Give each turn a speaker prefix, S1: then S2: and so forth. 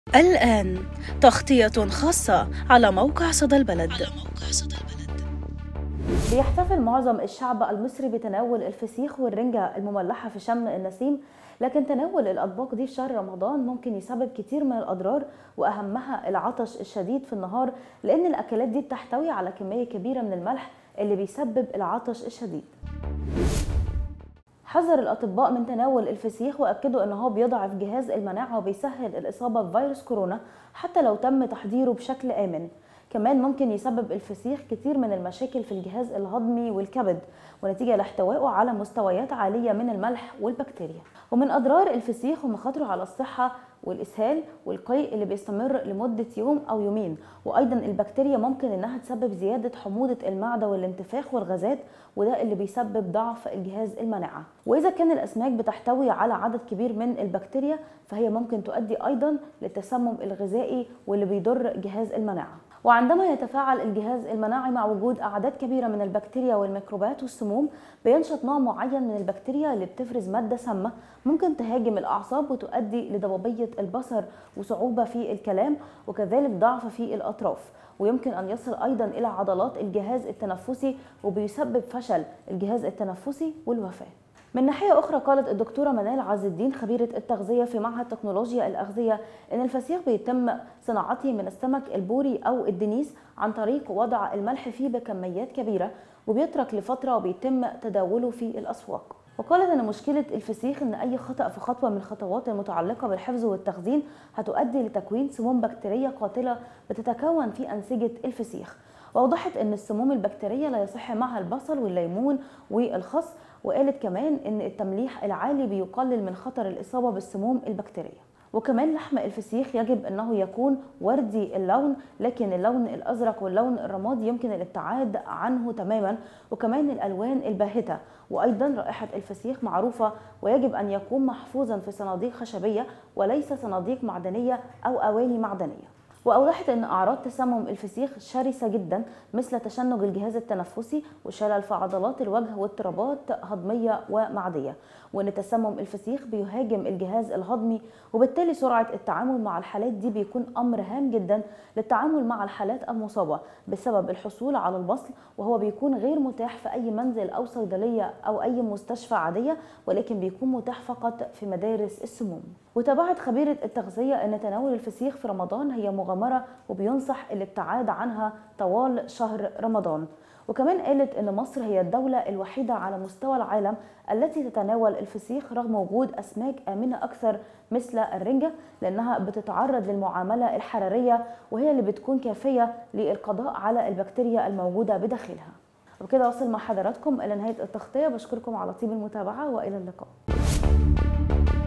S1: الآن تغطية خاصة على موقع صدى البلد
S2: بيحتفل معظم الشعب المصري بتناول الفسيخ والرنجة المملحة في شم النسيم لكن تناول الأطباق دي في شهر رمضان ممكن يسبب كتير من الأضرار وأهمها العطش الشديد في النهار لأن الأكلات دي بتحتوي على كمية كبيرة من الملح اللي بيسبب العطش الشديد حذر الأطباء من تناول الفسيخ وأكدوا أن هو بيضعف جهاز المناعة وبيسهل الإصابة بفيروس كورونا حتى لو تم تحضيره بشكل آمن كمان ممكن يسبب الفسيخ كتير من المشاكل في الجهاز الهضمي والكبد ونتيجة لاحتوائه على مستويات عالية من الملح والبكتيريا ومن أضرار الفسيخ ومخاطره على الصحة والإسهال والقيء اللي بيستمر لمدة يوم أو يومين وأيضا البكتيريا ممكن إنها تسبب زيادة حموضة المعدة والانتفاخ والغازات وده اللي بيسبب ضعف الجهاز المناعة وإذا كان الأسماك بتحتوي على عدد كبير من البكتيريا فهي ممكن تؤدي أيضا للتسمم الغذائي واللي بيضر جهاز المناعة وعندما يتفاعل الجهاز المناعي مع وجود أعداد كبيرة من البكتيريا والميكروبات والسموم بينشط نوع معين من البكتيريا اللي بتفرز مادة سامة ممكن تهاجم الأعصاب وتؤدي لضبابية البصر وصعوبة في الكلام وكذلك ضعف في الأطراف ويمكن أن يصل أيضا إلى عضلات الجهاز التنفسي وبيسبب فشل الجهاز التنفسي والوفاة من ناحية أخرى قالت الدكتورة منال عز الدين خبيرة التغذية في معهد تكنولوجيا الأغذية إن الفسيخ بيتم صناعته من السمك البوري أو الدنيس عن طريق وضع الملح فيه بكميات كبيرة وبيترك لفترة وبيتم تداوله في الأسواق وقالت ان مشكله الفسيخ ان اي خطا في خطوه من الخطوات المتعلقه بالحفظ والتخزين هتؤدي لتكوين سموم بكتيريه قاتله بتتكون في انسجه الفسيخ واوضحت ان السموم البكتيريه لا يصح معها البصل والليمون والخس وقالت كمان ان التمليح العالي بيقلل من خطر الاصابه بالسموم البكتيريه وكمان لحم الفسيخ يجب انه يكون وردي اللون لكن اللون الازرق واللون الرمادي يمكن الابتعاد عنه تماما وكمان الالوان الباهته وايضا رائحه الفسيخ معروفه ويجب ان يكون محفوظا في صناديق خشبيه وليس صناديق معدنيه او اواني معدنيه واوضحت ان اعراض تسمم الفسيخ شرسه جدا مثل تشنج الجهاز التنفسي وشلل في عضلات الوجه واضطرابات هضميه ومعديه وان تسمم الفسيخ بيهاجم الجهاز الهضمي وبالتالي سرعه التعامل مع الحالات دي بيكون امر هام جدا للتعامل مع الحالات المصابه بسبب الحصول على البصل وهو بيكون غير متاح في اي منزل او صيدليه او اي مستشفى عاديه ولكن بيكون متاح فقط في مدارس السموم وتابعت خبيره التغذيه ان تناول الفسيخ في رمضان هي مغامره وبينصح الابتعاد عنها طوال شهر رمضان وكمان قالت ان مصر هي الدوله الوحيده على مستوى العالم التي تتناول الفسيخ رغم وجود اسماك امنه اكثر مثل الرنجه لانها بتتعرض للمعامله الحراريه وهي اللي بتكون كافيه للقضاء على البكتيريا الموجوده بداخلها وبكده وصل مع حضراتكم الى نهايه التغطيه بشكركم على طيب المتابعه والى اللقاء